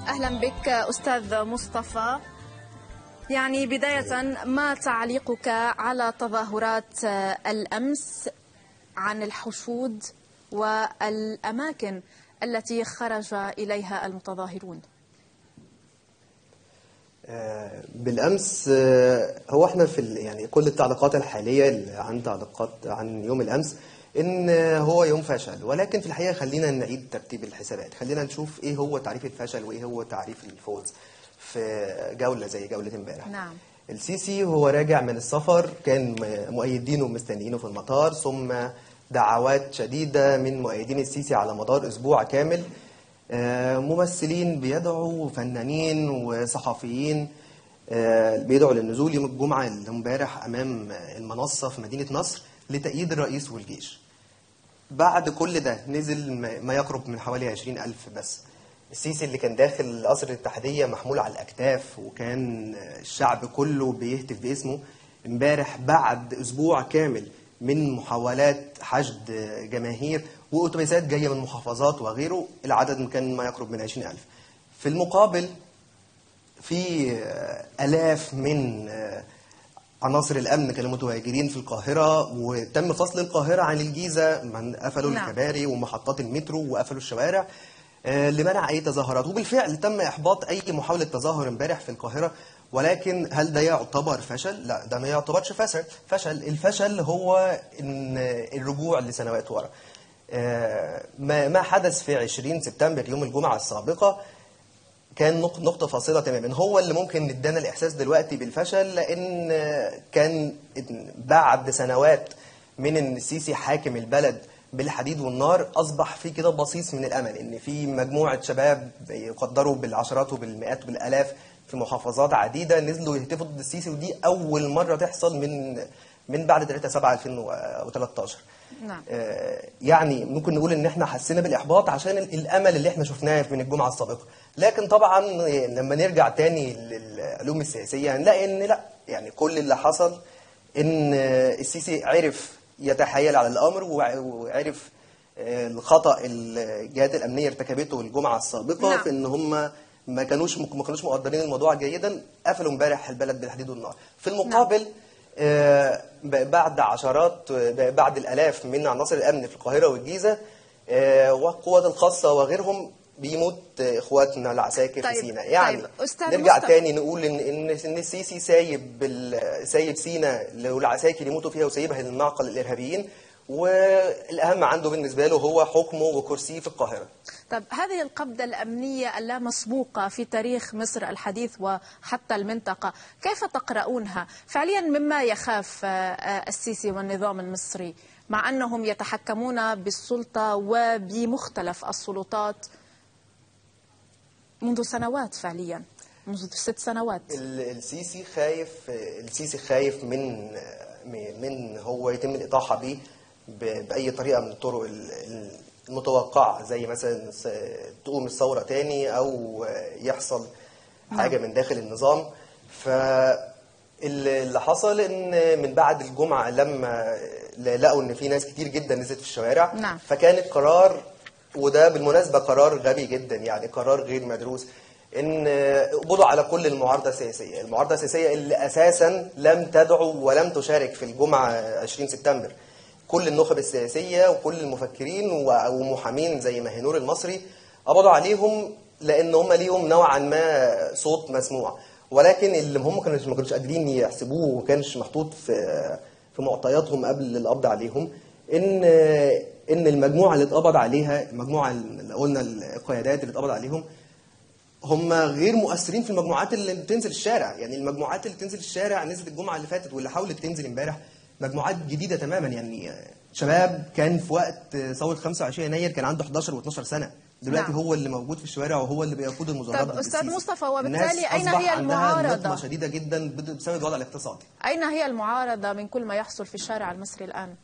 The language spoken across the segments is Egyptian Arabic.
أهلا بك أستاذ مصطفى يعني بداية ما تعليقك على تظاهرات الأمس عن الحشود والأماكن التي خرج إليها المتظاهرون بالامس هو احنا في يعني كل التعليقات الحاليه اللي عن تعليقات عن يوم الامس ان هو يوم فشل ولكن في الحقيقه خلينا نعيد ترتيب الحسابات خلينا نشوف ايه هو تعريف الفشل وايه هو تعريف الفوز في جوله زي جوله امبارح نعم السيسي هو راجع من السفر كان مؤيدينه مستنيينه في المطار ثم دعوات شديده من مؤيدين السيسي على مدار اسبوع كامل ممثلين بيدعوا فنانين وصحفيين بيدعوا للنزول يوم الجمعة اللي امبارح أمام المنصة في مدينة نصر لتأييد الرئيس والجيش بعد كل ده نزل ما يقرب من حوالي 20 ألف بس السيسي اللي كان داخل قصر الاتحادية محمول على الأكتاف وكان الشعب كله بيهتف باسمه امبارح بعد أسبوع كامل من محاولات حشد جماهير وأتوبيسات جاية من محافظات وغيره العدد كان ما يقرب من 20 ألف في المقابل في آلاف من عناصر الأمن كانوا متواجدين في القاهرة وتم فصل القاهرة عن الجيزة من قفلوا نعم. الكباري ومحطات المترو وقفلوا الشوارع لمنع أي تظاهرات وبالفعل تم إحباط أي محاولة تظاهر امبارح في القاهرة ولكن هل ده يعتبر فشل؟ لا ده ما يعتبرش فشل، فشل الفشل هو ان الرجوع لسنوات ورا. ما ما حدث في 20 سبتمبر يوم الجمعه السابقه كان نقطة فاصلة تماما هو اللي ممكن ادانا الإحساس دلوقتي بالفشل لأن كان بعد سنوات من إن السيسي حاكم البلد بالحديد والنار أصبح في كده بصيص من الأمل إن في مجموعة شباب يقدروا بالعشرات وبالمئات وبالآلاف في محافظات عديدة نزلوا يهتفوا ضد السيسي ودي أول مرة تحصل من من بعد 3 7 2013 نعم يعني ممكن نقول ان احنا حسينا بالاحباط عشان الامل اللي احنا شفناه من الجمعه السابقه لكن طبعا لما نرجع تاني للعلوم السياسيه هنلاقي ان لا يعني كل اللي حصل ان السيسي عرف يتحايل على الامر وعرف الخطا الجهات الامنيه ارتكبته الجمعه السابقه نعم. في ان هم ما كانوش ما كانوش مقدرين الموضوع جيدا قفلوا امبارح البلد بالحديد والنار في المقابل نعم. آه بعد عشرات بعد الالاف من عناصر الامن في القاهره والجيزه آه والقوات الخاصه وغيرهم بيموت اخواتنا العساكر طيب في سيناء يعني طيب أستاذ نرجع مصطفى. تاني نقول ان ان ان السيسي سايب ال- سايب سيناء والعساكر يموتوا فيها وسايبها للمعقل الارهابيين والاهم عنده بالنسبه له هو حكمه وكرسيه في القاهره طب هذه القبضة الأمنية اللامسبوقة في تاريخ مصر الحديث وحتى المنطقة كيف تقرؤونها؟ فعليا مما يخاف السيسي والنظام المصري مع أنهم يتحكمون بالسلطة وبمختلف السلطات منذ سنوات فعليا منذ ست سنوات ال- السيسي خايف السيسي خايف من من هو يتم الاطاحه بيه ب- باي طريقه من الطرق ال- المتوقعه زي مثلا س- تقوم الثوره تاني او يحصل حاجه من داخل النظام ف اللي حصل ان من بعد الجمعه لما لقوا ان في ناس كتير جدا نزلت في الشوارع نعم. فكانت قرار وده بالمناسبه قرار غبي جدا يعني قرار غير مدروس ان قبضوا على كل المعارضه السياسيه، المعارضه السياسيه اللي اساسا لم تدعو ولم تشارك في الجمعه 20 سبتمبر. كل النخب السياسيه وكل المفكرين و- ومحامين زي ماهنور المصري قبضوا عليهم لان هم ليهم نوعا ما صوت مسموع، ولكن اللي هم كانوا ما كانوش قادرين يحسبوه وما كانش محطوط في في معطياتهم قبل القبض عليهم ان ان المجموعه اللي اتقبض عليها المجموعه اللي قلنا القيادات اللي اتقبض عليهم هم غير مؤثرين في المجموعات اللي بتنزل الشارع يعني المجموعات اللي بتنزل الشارع نزلت الجمعه اللي فاتت واللي حاولت تنزل امبارح مجموعات جديده تماما يعني شباب كان في وقت ثوره 25 يناير كان عنده 11 و12 سنه دلوقتي نعم. هو اللي موجود في الشوارع وهو اللي بيقود المظاهرات طب ضد أستاذ السيسي. مصطفى، وبالتالي الناس أين أصبح هي عندها المعارضة؟ نقمة شديده جدا بسبب الوضع الاقتصادي أين هي المعارضة من كل ما يحصل في الشارع المصري الآن؟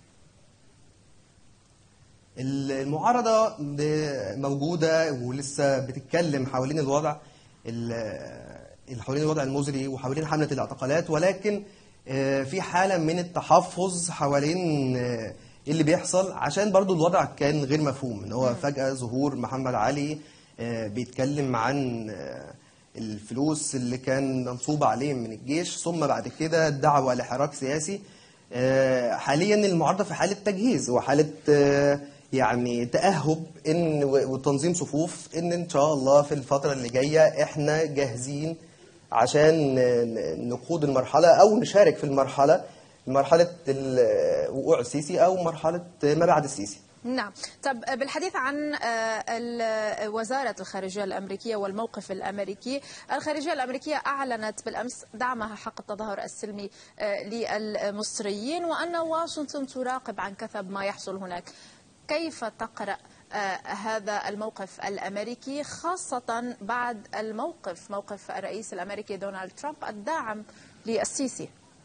المعارضة ب- موجودة ولسه بتتكلم حوالين الوضع ال- حوالين الوضع المزري وحوالين حملة الاعتقالات ولكن آه، في حالة من التحفظ حوالين آه، اللي بيحصل عشان برضو الوضع كان غير مفهوم ان هو فجأة ظهور محمد علي آه، بيتكلم عن آه، الفلوس اللي كان منصوب عليه من الجيش ثم بعد كده دعوة لحراك سياسي آه، حاليا المعارضة في حالة تجهيز وحالة آه، يعني تأهب ان و- وتنظيم صفوف ان ان شاء الله في الفترة اللي جاية احنا جاهزين عشان ن- نقود المرحلة او نشارك في المرحلة مرحلة ال- وقوع السيسي او مرحلة ما بعد السيسي نعم طب بالحديث عن آه، ال- وزارة الخارجية الأمريكية والموقف الأمريكي الخارجية الأمريكية أعلنت بالأمس دعمها حق التظاهر السلمي آه، للمصريين وأن واشنطن تراقب عن كثب ما يحصل هناك كيف تقرأ آه، هذا الموقف الأمريكي خاصة بعد الموقف موقف الرئيس الأمريكي دونالد ترامب الداعم للسيسي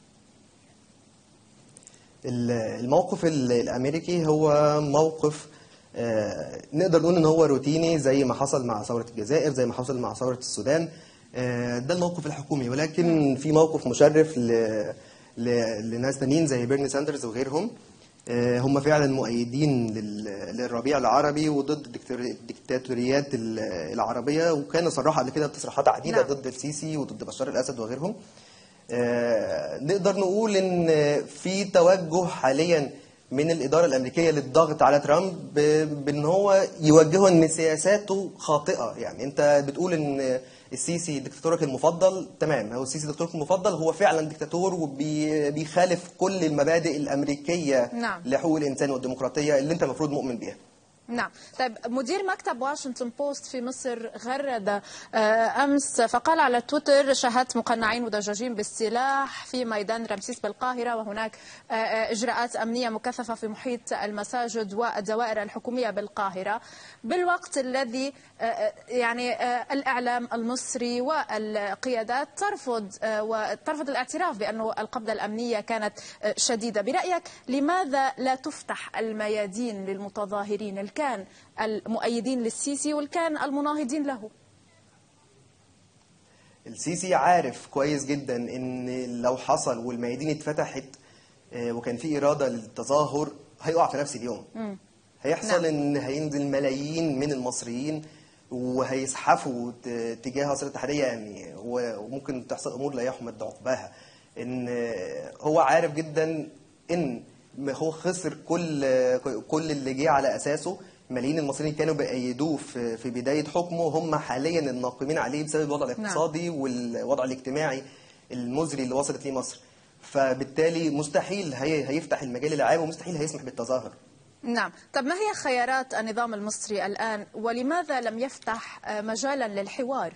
الموقف ال- الامريكي هو موقف آه، نقدر نقول ان هو روتيني زي ما حصل مع ثوره الجزائر زي ما حصل مع ثوره السودان آه، ده الموقف الحكومي ولكن في موقف مشرف ل... ل... لناس تانيين زي بيرني ساندرز وغيرهم آه، هم فعلا مؤيدين لل... للربيع العربي وضد الدكتور- الدكتاتوريات ال- العربيه وكان صرح قبل كده بتصريحات عديده نعم. ضد السيسي وضد بشار الاسد وغيرهم آه، نقدر نقول ان في توجه حاليا من الاداره الامريكيه للضغط على ترامب ب- بان هو يوجهه ان سياساته خاطئه يعني انت بتقول ان السيسي دكتاتورك المفضل تمام هو السيسي دكتاتورك المفضل هو فعلا دكتاتور وبيخالف كل المبادئ الامريكيه نعم. لحقوق الانسان والديمقراطيه اللي انت المفروض مؤمن بيها نعم طيب مدير مكتب واشنطن بوست في مصر غرد آه، أمس فقال على تويتر شاهدت مقنعين مدججين بالسلاح في ميدان رمسيس بالقاهرة وهناك آه، آه، إجراءات أمنية مكثفة في محيط المساجد والدوائر الحكومية بالقاهرة بالوقت الذي آه، آه، يعني آه، الإعلام المصري والقيادات ترفض آه، وترفض الاعتراف بأنه القبضة الأمنية كانت آه، شديدة برأيك لماذا لا تفتح الميادين للمتظاهرين اللي كان المؤيدين للسيسي واللي كان المناهضين له السيسي عارف كويس جدا ان لو حصل والميادين اتفتحت آه، وكان في اراده للتظاهر هيقع في نفس اليوم هيحصل نعم. ان هينزل ملايين من المصريين وهيزحفوا ت- تجاه مصر الاتحاديه يعني و- وممكن تحصل امور لا يحمد عقباها ان آه، هو عارف جدا ان ما هو خسر كل كل اللي جه على اساسه ملايين المصريين كانوا بيأيدوه في في بدايه حكمه هم حاليا الناقمين عليه بسبب الوضع الاقتصادي والوضع الاجتماعي المزري اللي وصلت ليه مصر فبالتالي مستحيل هي هيفتح المجال العام ومستحيل هيسمح بالتظاهر نعم طب ما هي خيارات النظام المصري الآن ولماذا لم يفتح آه، مجالا للحوار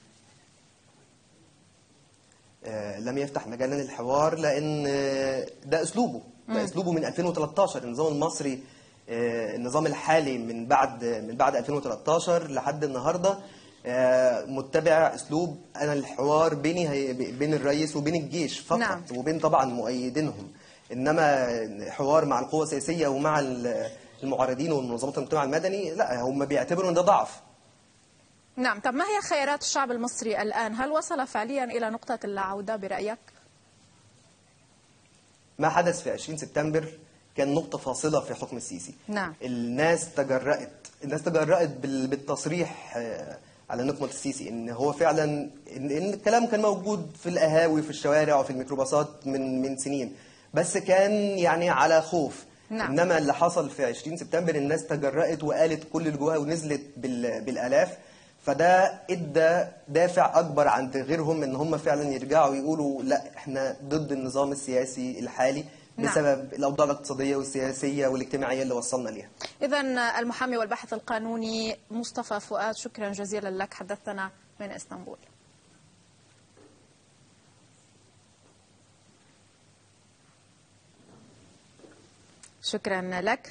آه، لم يفتح مجالا للحوار لان آه، ده اسلوبه ده اسلوبه من 2013 النظام المصري آه، النظام الحالي من بعد من بعد 2013 لحد النهارده آه، متبع اسلوب انا الحوار بيني هي بين الرئيس وبين الجيش فقط نعم. وبين طبعا مؤيدينهم انما حوار مع القوى السياسيه ومع ال- المعارضين ومنظمات المجتمع المدني لا هم بيعتبروا ان ده ضعف نعم طب ما هي خيارات الشعب المصري الآن هل وصل فعليا إلى نقطة العودة برأيك ما حدث في 20 سبتمبر كان نقطة فاصلة في حكم السيسي نعم. الناس تجرأت الناس تجرأت بال- بالتصريح آه، على نقمة السيسي ان هو فعلا ان إن الكلام كان موجود في القهاوي في الشوارع وفي الميكروباصات من من سنين بس كان يعني على خوف نعم. انما اللي حصل في 20 سبتمبر الناس تجرأت وقالت كل اللي جواها ونزلت بال- بالالاف فده ادى دافع اكبر عند غيرهم ان هم فعلا يرجعوا يقولوا لا احنا ضد النظام السياسي الحالي نعم. بسبب الاوضاع الاقتصاديه والسياسيه والاجتماعيه اللي وصلنا ليها إذا المحامي والباحث القانوني مصطفى فؤاد شكرا جزيلا لك حدثنا من اسطنبول شكرا لك